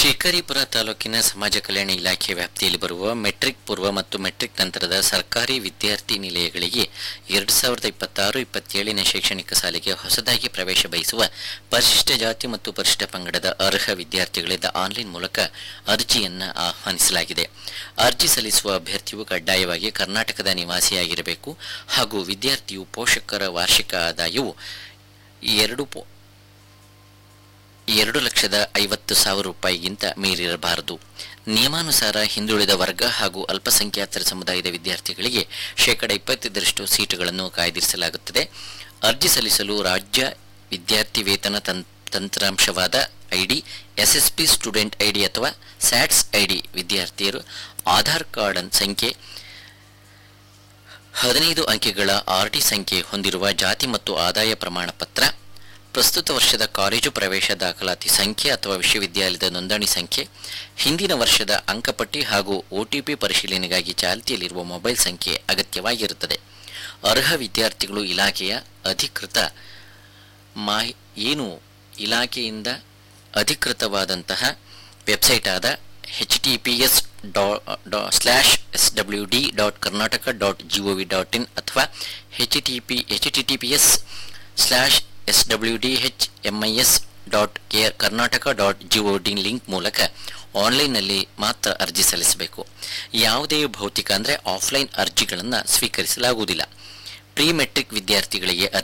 ಶಿಕಾರಿಪುರ ತಾಲೂಕಿನ ಸಮಾಜ ಕಲ್ಯಾಣ ಇಲಾಖೆ ವ್ಯಾಪ್ತಿಯಲ್ಲಿ ಬರುವ ಮೆಟ್ರಿಕ್ ಪೂರ್ವ ಮತ್ತು ಮೆಟ್ರಿಕ್ ನಂತರದ ಸರ್ಕಾರಿ ವಿದ್ಯಾರ್ಥಿ ನಿಲಯಗಳಿಗೆ ಎರಡು ಸಾವಿರದ ಇಪ್ಪತ್ತಾರು ಇಪ್ಪತ್ತೇಳನೇ ಶೈಕ್ಷಣಿಕ ಸಾಲಿಗೆ ಹೊಸದಾಗಿ ಪ್ರವೇಶ ಬಯಸುವ ಪರಿಶಿಷ್ಟ ಜಾತಿ ಮತ್ತು ಪರಿಶಿಷ್ಟ ಪಂಗಡದ ಅರ್ಹ ವಿದ್ಯಾರ್ಥಿಗಳಿಂದ ಆನ್ಲೈನ್ ಮೂಲಕ ಅರ್ಜಿಯನ್ನು ಆಹ್ವಾನಿಸಲಾಗಿದೆ ಅರ್ಜಿ ಸಲ್ಲಿಸುವ ಅಭ್ಯರ್ಥಿಯು ಕಡ್ಡಾಯವಾಗಿ ಕರ್ನಾಟಕದ ನಿವಾಸಿಯಾಗಿರಬೇಕು ಹಾಗೂ ವಿದ್ಯಾರ್ಥಿಯು ಪೋಷಕರ ವಾರ್ಷಿಕ ಆದಾಯವು ಎರಡು ಪೋ ಎರಡು ಲಕ್ಷದ ಐವತ್ತು ಸಾವಿರ ರೂಪಾಯಿಗಿಂತ ಮೀರಿರಬಾರದು ನಿಯಮಾನುಸಾರ ಹಿಂದುಳಿದ ವರ್ಗ ಹಾಗೂ ಅಲ್ಪಸಂಖ್ಯಾತರ ಸಮುದಾಯದ ವಿದ್ಯಾರ್ಥಿಗಳಿಗೆ ಶೇಕಡ ಇಪ್ಪತ್ತೈದರಷ್ಟು ಸೀಟುಗಳನ್ನು ಕಾಯ್ದಿರಿಸಲಾಗುತ್ತದೆ ಅರ್ಜಿ ಸಲ್ಲಿಸಲು ರಾಜ್ಯ ವಿದ್ಯಾರ್ಥಿ ವೇತನ ತಂ- ತಂತ್ರಾಂಶವಾದ ಐಡಿ ಎಸ್ಎಸ್ಪಿ ಸ್ಟೂಡೆಂಟ್ ಐಡಿ ಅಥವಾ ಸ್ಯಾಟ್ಸ್ ಐಡಿ ವಿದ್ಯಾರ್ಥಿಯರು ಆಧಾರ್ ಕಾರ್ಡ್ ಅನ್- ಸಂಖ್ಯೆ ಹದಿನೈದು ಅಂಕೆಗಳ ಆರ್ಡಿ ಸಂಖ್ಯೆ ಹೊಂದಿರುವ ಜಾತಿ ಮತ್ತು ಆದಾಯ ಪ್ರಮಾಣ ಪತ್ರ ಪ್ರಸ್ತುತ ವರ್ಷದ ಕಾಲೇಜು ಪ್ರವೇಶ ದಾಖಲಾತಿ ಸಂಖ್ಯೆ ಅಥವಾ ವಿಶ್ವವಿದ್ಯಾಲಯದ ನೋಂದಣಿ ಸಂಖ್ಯೆ ಹಿಂದಿನ ವರ್ಷದ ಅಂಕಪಟ್ಟಿ ಹಾಗೂ ಒಟಿಪಿ ಪರಿಶೀಲನೆಗಾಗಿ ಚಾಲ್ತಿಯಲ್ಲಿರುವ ಮೊಬೈಲ್ ಸಂಖ್ಯೆ ಅಗತ್ಯವಾಗಿರುತ್ತದೆ ಅರ್ಹ ವಿದ್ಯಾರ್ಥಿಗಳು ಇಲಾಖೆಯ ಅಧಿಕೃತ ಮಾಹಿ ಏನು ಇಲಾಖೆಯಿಂದ ಅಧಿಕೃತವಾದಂತಹ ವೆಬ್ಸೈಟ್ ಆದ ಎಚ್ ಟಿ ಪಿ ಎಸ್ ಡಾ slash S W D dot Karnataka dot G O V dot in ಅಥವಾ H T P H T T P S slash S W D H M I S dot K Karnataka dot G O D link ಮೂಲಕ ಆನ್ಲೈನ್ನಲ್ಲಿ ಮಾತ್ರ ಅರ್ಜಿ ಸಲ್ಲಿಸಬೇಕು ಯಾವುದೇ ಭೌತಿಕ ಅಂದರೆ offline ಅರ್ಜಿಗಳನ್ನು ಸ್ವೀಕರಿಸಲಾಗುವುದಿಲ್ಲ ಪ್ರಿ ಮೆಟ್ರಿಕ್ ವಿದ್ಯಾರ್ಥಿಗಳಿಗೆ